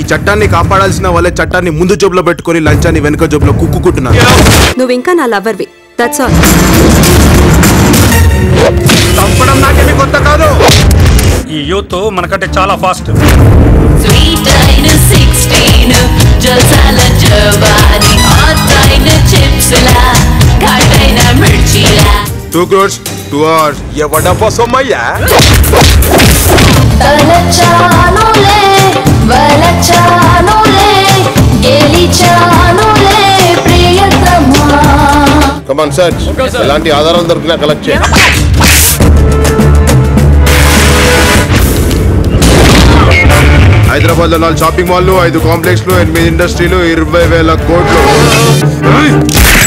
చట్టాన్ని కాపాడాల్సిన వాళ్ళే చట్టాన్ని ముందు జోబులో పెట్టుకొని లంచాన్ని వెనుక జోబులో కుక్కుకుంటున్నారు నువ్వు ఇంకా నా లవర్వి దట్స్ ఆల్ చంపడం నాకేమి కొత్త కాదు ఈ యూత్ మనకంటే చాలా ఫాస్ట్ Sweet అయిన 16 జల్సాల జవాని హాట్ అయిన చిప్స్ లా ఘాటైన మిర్చిలా టూ క్రోర్స్ టూ అవర్స్ ఎవడబ్బా సొమ్మయ్యా తలచానులే వలచానులే గెలిచానులే ప్రియతమా కమాన్ సర్చ్ ఎలాంటి ఆధారం దొరికినా కలెక్ట్ చేయి హైదరాబాద్ లో నాలుగు షాపింగ్ మాల్లు ఐదు కాంప్లెక్స్లు ఎనిమిది ఇండస్ట్రీలు ఇరవై వేల కోట్లు ఏయ్!